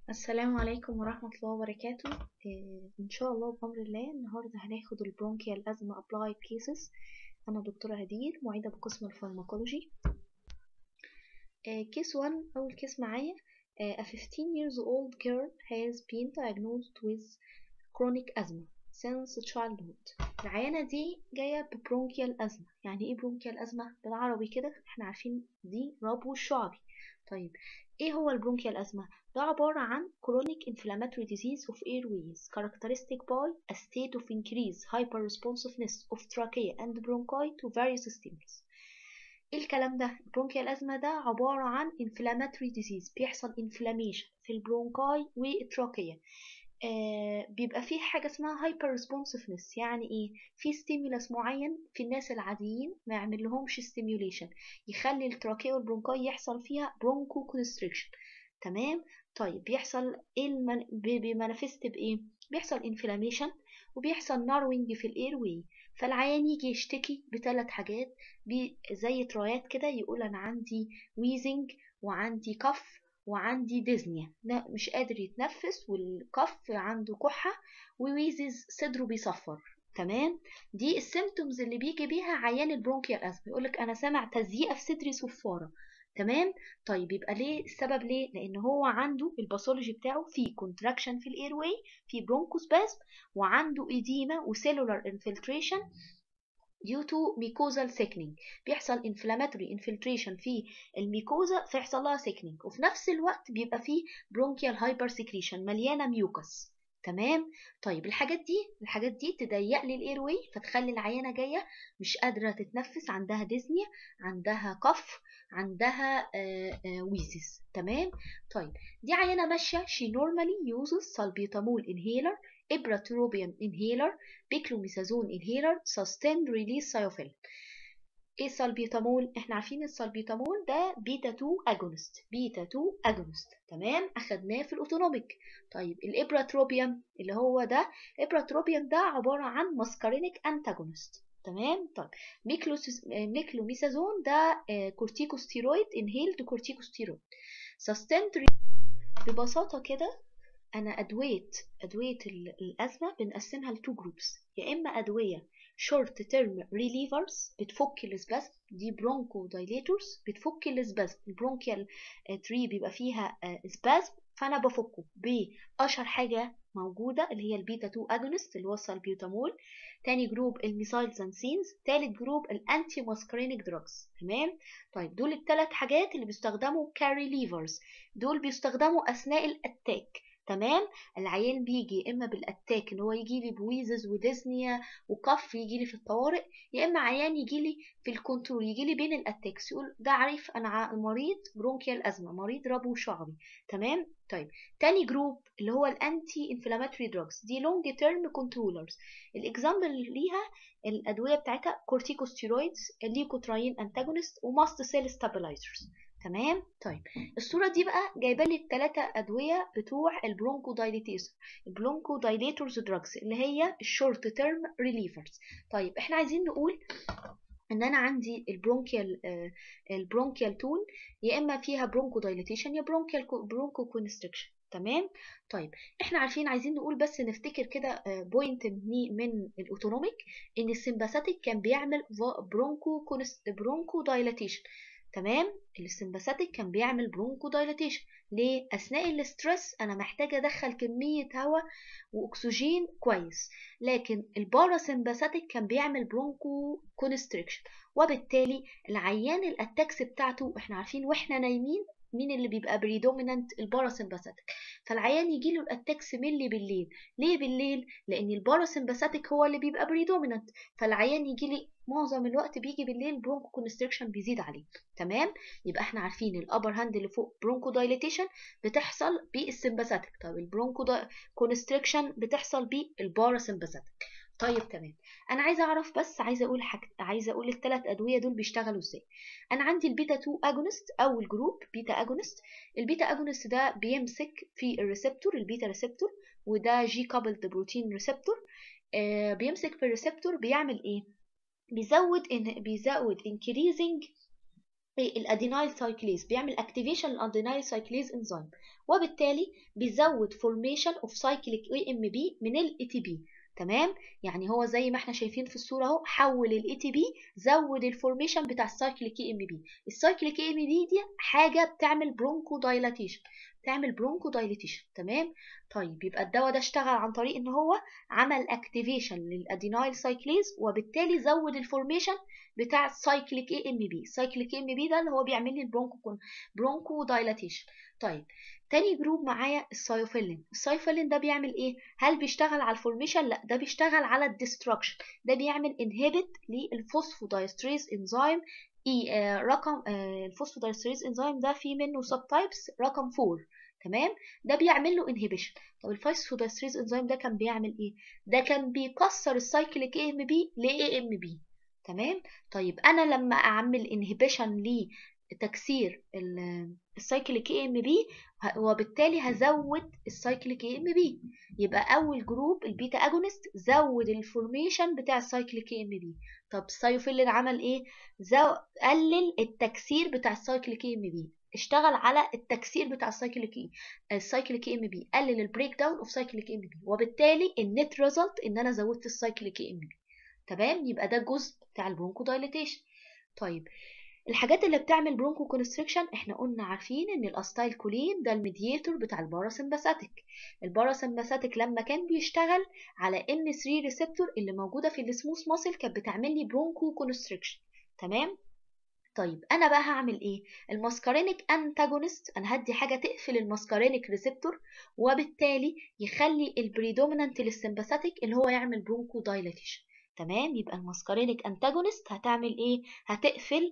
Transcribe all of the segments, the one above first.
السلام عليكم ورحمة الله وبركاته إيه إن شاء الله بأمر الله النهاردة هناخد البرونكيال أزمة Applied Cases أنا دكتورة هدير معيدة بقسم الفارماكولوجي كيس 1 أول كيس معايا a 15 years old girl has been diagnosed with chronic asthma since childhood العيانة دي جاية ببرونكيال أزمة يعني إيه برونكيال أزمة بالعربي كده إحنا عارفين دي ربو الشعبي طيب إيه هو البرونكيال أزمة ده عبارة عن chronic inflammatory disease of airways characteristic by a state of increased hyperresponsiveness of trachea and bronchi to various stimulus ايه الكلام ده البرونكيال أزمة ده عبارة عن inflammatory disease بيحصل inflammation في البرونكاي والتراكية آه بيبقى فيه حاجة اسمها hyper responsiveness يعني ايه في ستيمولس معين في الناس العاديين ما يعمل لهمش stimulation يخلي التراكية والبرونكاي يحصل فيها برونكو constriction تمام طيب بيحصل ايه المن... بمانيفست بايه بيحصل انفلاميشن وبيحصل ناروينج في الاير واي فالعيان يجي يشتكي بثلاث حاجات بي زي ترايات كده يقول انا عندي ويزنج وعندي كف وعندي ديزنيا مش قادر يتنفس والكف عنده كحة وويزز صدره بيصفر تمام دي السيمتومز اللي بيجي بيها عيان البرونكيال ازمه يقولك انا سامع تزييقه في صدري صفاره تمام طيب يبقى ليه السبب ليه لان هو عنده الباثولوجي بتاعه في كونتراكشن في الاير واي في برونكوسباسم وعنده ايديما وسيلولار انفلتريشن due to mucosal thickening بيحصل inflammatory infiltration في الميكوزا فيحصل لها thickening وفي نفس الوقت بيبقى فيه bronchial hypersecretion مليانه ميوكس تمام طيب الحاجات دي الحاجات دي تضيق لي الاير واي فتخلي العيانه جايه مش قادره تتنفس عندها ديزنيا عندها كف عندها ويزز تمام طيب دي عيانه ماشيه she normally uses salbutamol inhaler ipratropium inhaler بيكلوميثازون inhaler sustained release ثيوفيل ايه السالبيوتامول احنا عارفين السالبيوتامول ده بيتا 2 اجونست بيتا 2 اجونست تمام اخدناه في الاوتونوميك طيب الابراتروبيوم اللي هو ده الابراتروبيوم ده عباره عن ماسكارينيك انتاجونست تمام طيب ميكلوميثازون ده كورتيكوستيرويد انهيلد كورتيكوستيرويد سستنت ببساطه كده انا ادويه ادويه الازمه بنقسمها لتو جروبس يا اما ادويه شورت تيرم ريليفرز بتفك الاسباسم دي برونكو دايليتورز بتفك الاسباسم البرونكيال تري بيبقى فيها اسباسم فانا بفكه باشهر حاجه موجوده اللي هي البيتا 2 اجونست اللي هو السالبيوتامول تاني جروب الميثايلزانسينز تالت جروب الانتي ماسكرينيك دراجز تمام طيب دول الثلاث حاجات اللي بيستخدموا كاريليفرز دول بيستخدموا اثناء الاتاك تمام العيان بيجي اما بالاتاك ان هو يجي لي بويزز وديزنيا وكف يجي لي في الطوارئ يا اما عيان يجي لي في الكنترول يجي لي بين الاتاكس يقول ده عارف انا مريض برونكيال ازمه مريض ربو شعبي تمام طيب تاني جروب اللي هو الانتي انفلاماتوري دراجز دي لونج تيرم كنترولرز الاكزامبل ليها الادويه بتاعتها كورتيكوستيرويدز الليكوتراين انتاجونست وماست سيل ستابلايزرز تمام طيب الصورة دي بقى جايبه لي الثلاثة أدوية بتوع البرونكو دايليتيز البرونكو دايليتورز دراجز اللي هي الشورت تيرم ريليفرز طيب احنا عايزين نقول ان انا عندي البرونكيال آه البرونكيال تون يا اما فيها برونكو دايليتيشن يا برونكيال برونكو كونستريكشن تمام طيب احنا عارفين عايزين نقول بس نفتكر كده بوينت من الاوتونوميك ان السمباثيك كان بيعمل برونكو كونست برونكو دايليتيشن تمام السمباثيك كان بيعمل برونكو دايلاتيشن ليه اثناء الاسترس انا محتاجه ادخل كميه هواء واكسجين كويس لكن الباراسمباثيك كان بيعمل برونكو كونستريكشن وبالتالي العيان الاتاكس بتاعته احنا عارفين واحنا نايمين مين اللي بيبقى بريدومينانت الباراسمباثيك فالعيان يجي له الاتاكس ملي بالليل ليه بالليل لان الباراسمباثيك هو اللي بيبقى بريدومينانت فالعيان يجي لي معظم الوقت بيجي بالليل برونكو كونستريكشن بيزيد عليه تمام يبقى احنا عارفين الابر هاند اللي فوق برونكو دايليتيشن بتحصل بالسمباثيك طب البرونكو كونستريكشن بتحصل بالباراسمباثيك طيب تمام انا عايزه اعرف بس عايزه اقول حاجه عايزه اقول الثلاث ادويه دول بيشتغلوا ازاي انا عندي البيتا 2 اجونست اول جروب بيتا اجونست البيتا اجونست ده بيمسك في الريسبتور البيتا ريسبتور وده جي كابلد بروتين ريسبتور آه بيمسك في الريسبتور بيعمل ايه بيزود إن بيزود increasing الادينايل سايكليز بيعمل اكتيفيشن للادينايل سايكليز انزيم وبالتالي بيزود فورميشن اوف سايكليك اي ام بي من الاي تي بي تمام يعني هو زي ما احنا شايفين في الصوره اهو حول الاي تي بي زود الفورميشن بتاع السايكليك اي ام بي السايكليك اي ام بي دي حاجه بتعمل برونكو دايلاتيشن تعمل برونكو دايليتيشن تمام طيب يبقى الدواء ده اشتغل عن طريق ان هو عمل اكتيفيشن للادينايل سايكليز وبالتالي زود الفورميشن بتاع السايكليك اي ام بي السايكليك اي ام بي ده اللي هو بيعمل لي البرونكو برونكو دايلاتيشن طيب تاني جروب معايا السايوفيلين السايوفيلين ده بيعمل ايه هل بيشتغل على الفورميشن لا ده بيشتغل على الديستركشن ده بيعمل انهبت للفوسفودايستريز انزيم اي آه رقم آه الفوسفودايستريز انزيم ده في منه سب تايبس رقم 4 تمام ده بيعمل له انهبيشن طب الفوسفودايستريز انزيم ده كان بيعمل ايه ده كان بيكسر السايكليك اي ام بي لاي ام بي تمام طيب انا لما اعمل انهبيشن لتكسير السايكليك اي ام بي وبالتالي هزود السايكليك اي ام بي يبقى اول جروب البيتا اجونست زود الفورميشن بتاع السايكليك اي ام بي طب السايوفيلين عمل ايه زو... قلل التكسير بتاع السايكليك اي ام بي اشتغل على التكسير بتاع السايكليك اي السايكليك اي ام بي قلل البريك داون اوف سايكليك اي ام بي وبالتالي النت ريزلت ان انا زودت السايكليك اي ام بي تمام يبقى ده جزء بتاع البرونكو دايليتيشن طيب الحاجات اللي بتعمل برونكو كونستريكشن احنا قلنا عارفين ان الاستايل كولين ده الميدياتور بتاع الباراسمباثيك الباراسمباثيك لما كان بيشتغل على ام 3 ريسبتور اللي موجوده في السموث ماسل كانت بتعمل لي برونكو كونستريكشن تمام طيب انا بقى هعمل ايه الماسكارينيك انتاجونست انا هدي حاجه تقفل الماسكارينيك ريسبتور وبالتالي يخلي البريدومينانت للسمباثيك اللي هو يعمل برونكو دايلاتيشن تمام يبقى الماسكارينيك انتاجونست هتعمل ايه هتقفل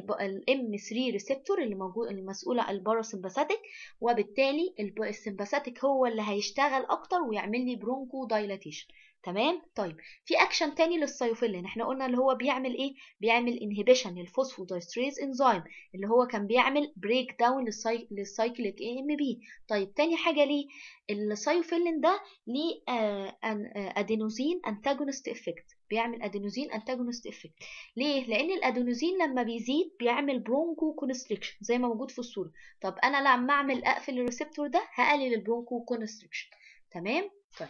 الام 3 ريسبتور اللي موجود المسؤوله عن الباراسمباثيك وبالتالي السمباثيك هو اللي هيشتغل اكتر ويعمل لي برونكو دايلاتيشن تمام طيب في اكشن تاني للسايوفيلين احنا قلنا اللي هو بيعمل ايه بيعمل انهبيشن للفوسفودايستريز انزيم اللي هو كان بيعمل بريك داون للسايكليك اي ام بي طيب تاني حاجه ليه السايوفيلين ده ليه آه ادينوزين انتاجونست افكت بيعمل ادينوزين انتاجونست افكت ليه لان الادينوزين لما بيزيد بيعمل برونكو كونستريكشن زي ما موجود في الصوره طب انا لما اعمل اقفل الريسبتور ده هقلل البرونكو كونستريكشن تمام طيب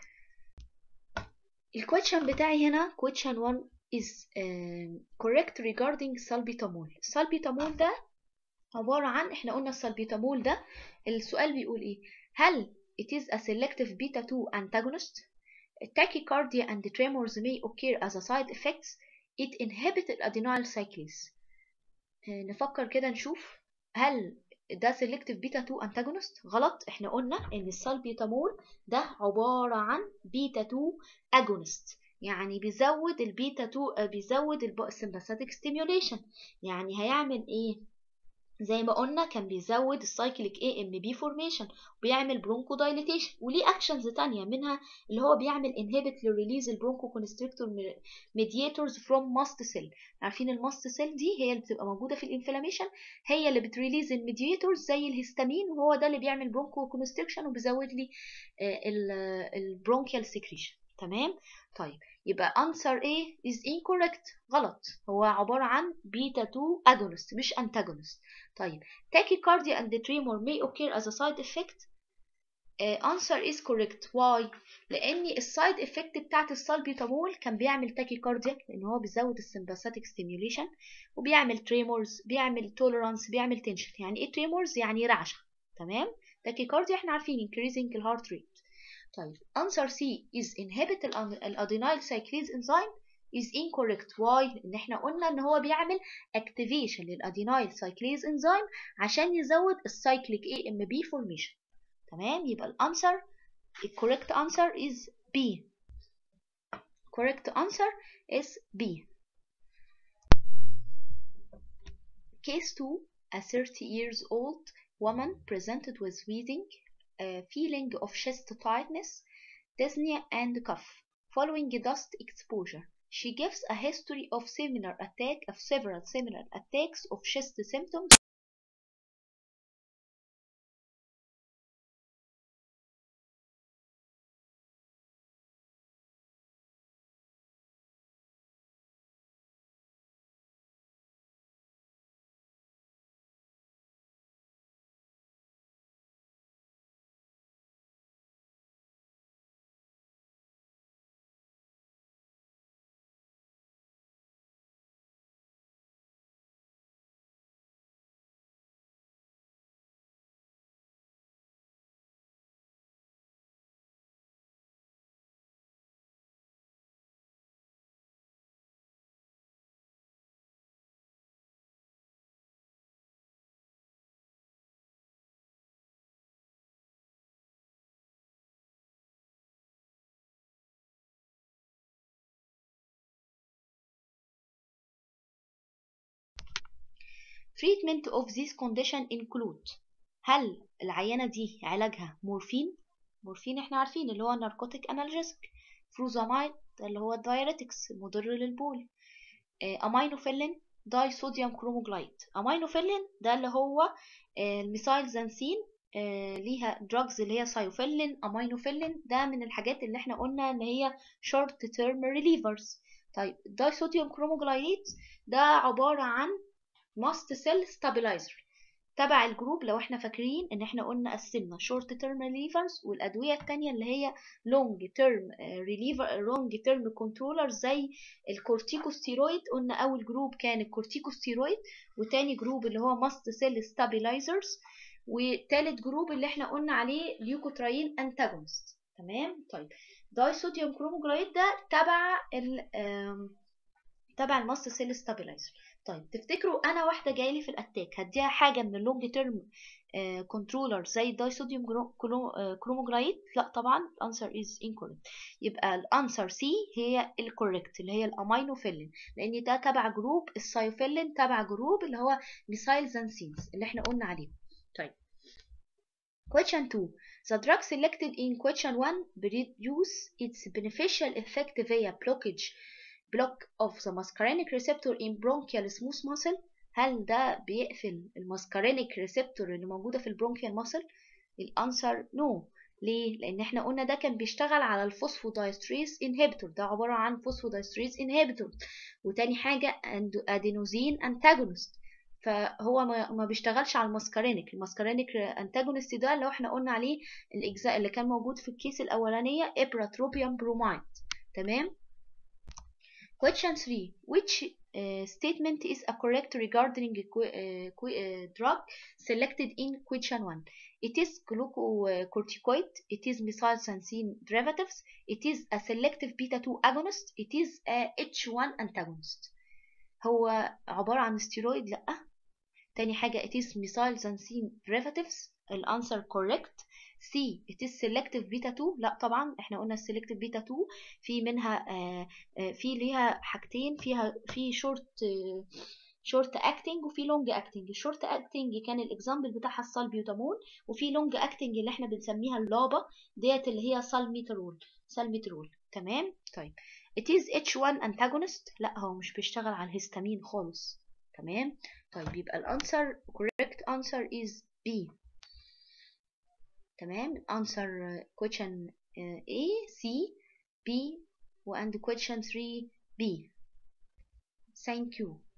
الكويشن بتاعي هنا question 1 is uh, correct regarding salbutamol السالبيتامول ده عبارة عن احنا قلنا السالبيتامول ده السؤال بيقول ايه هل it is a selective beta 2 antagonist tachycardia and tremors may occur as a side effects it inhibits adenyl cyclase نفكر كده نشوف هل ده selective beta 2 antagonist غلط احنا قلنا ان السالبيتامول ده عبارة عن بيتا 2 agonist يعني بيزود البيتا 2 بيزود السمباثيك ستيميوليشن يعني هيعمل ايه زي ما قلنا كان بيزود السايكليك اي ام بي فورميشن وبيعمل برونكو دايليتيشن وليه اكشنز تانية منها اللي هو بيعمل انهبت لريليز البرونكو كونستريكتور ميدياتورز فروم ماست سيل عارفين الماست سيل دي هي اللي بتبقى موجوده في الانفلاميشن هي اللي بتريليز الميدياتورز زي الهستامين وهو ده اللي بيعمل برونكو كونستريكشن وبيزود لي البرونكيال سكريشن تمام طيب يبقى answer A is incorrect غلط هو عبارة عن بيتا 2 agonist مش antagonist طيب tachycardia and tremor may occur as a side effect uh, answer is correct why لان السايد افكت بتاعت السالبيتامول كان بيعمل تاكيكارديا لان هو بيزود السمباثيك ستيميوليشن وبيعمل تريمورز بيعمل توليرانس بيعمل تنشن يعني ايه تريمورز يعني رعشه تمام تاكيكارديا احنا عارفين increasing الهارت ريت طيب answer C is inhibit الادينايل cyclase enzyme is incorrect why لان احنا قلنا ان هو بيعمل activation للادينايل cyclase enzyme عشان يزود السايكليك AMP formation تمام يبقى الانسر the correct answer is B correct answer is B case 2 a 30 years old woman presented with wheezing a feeling of chest tightness, dyspnea, and cough following dust exposure. She gives a history of similar attack of several similar attacks of chest symptoms treatment of this condition include هل العينة دي علاجها مورفين مورفين احنا عارفين اللي هو ناركوتيك انالجيسك فروزامايد اللي هو الدايريتكس مضر للبول امينوفيلين داي صوديوم كروموجلايد امينوفيلين ده اللي هو الميثايلزانسين ليها دراجز اللي هي سايوفيلين امينوفيلين ده من الحاجات اللي احنا قلنا ان هي شورت تيرم ريليفرز طيب الداي صوديوم كروموجلايد ده عبارة عن ماست سيل ستابلايزر تبع الجروب لو احنا فاكرين ان احنا قلنا قسمنا شورت تيرم ريليفرز والادويه الثانيه اللي هي لونج تيرم ريليفر لونج تيرم كنترولر زي الكورتيكوستيرويد قلنا اول جروب كان الكورتيكوستيرويد وتاني جروب اللي هو ماست سيل ستابلايزرز وتالت جروب اللي احنا قلنا عليه ليوكوتراين انتاجونست تمام طيب داي صوديوم كروموجلايد ده تبع ال تبع الماست سيل ستابلايزر طيب تفتكروا انا واحده جايلي في الاتاك هديها حاجه من اللونج تيرم كنترولر زي الداي صوديوم كروموجلايد لا طبعا الانسر از incorrect يبقى الانسر سي هي الكوريكت اللي هي الامينوفيلين لان ده تبع جروب السايوفيلين تبع جروب اللي هو ميثايلزانسينز اللي احنا قلنا عليه طيب question 2 The drug selected in question 1 reduce its beneficial effect via blockage block of the muscarinic receptor in bronchial smooth muscle هل ده بيقفل الماسكارينيك ريسبتور اللي موجوده في البرونكيال ماسل الانسر نو no. ليه لان احنا قلنا ده كان بيشتغل على الفوسفودايستريز انهبيتور ده عباره عن فوسفودايستريز انهبيتور وتاني حاجه ادينوزين انتاجونست فهو ما, ما بيشتغلش على الماسكارينيك الماسكارينيك انتاجونست ده اللي احنا قلنا عليه الاجزاء اللي كان موجود في الكيس الاولانيه ابراتروبيوم برومايد تمام Question 3. Which uh, statement is a correct regarding a uh, uh, drug selected in question 1? It is glucocorticoid, it is methylxanthine derivatives, it is a selective beta-2 agonist, it is a H1 antagonist. هو عبارة عن ستيرويد لأ تاني حاجة it is methylxanthine derivatives الانسر correct C it is selective beta 2 لا طبعا احنا قلنا selective beta 2 في منها آآ آآ في ليها حاجتين فيها في short شورت اكتنج وفي لونج اكتنج الشورت اكتنج كان الاكزامبل بتاعها السالبيوتامول وفي لونج اكتنج اللي احنا بنسميها اللابا ديت اللي هي سالميترول سالميترول تمام طيب it is H1 antagonist لا هو مش بيشتغل على الهستامين خالص تمام طيب يبقى الانسر correct answer is B تمام answer question A C B and question 3 B thank you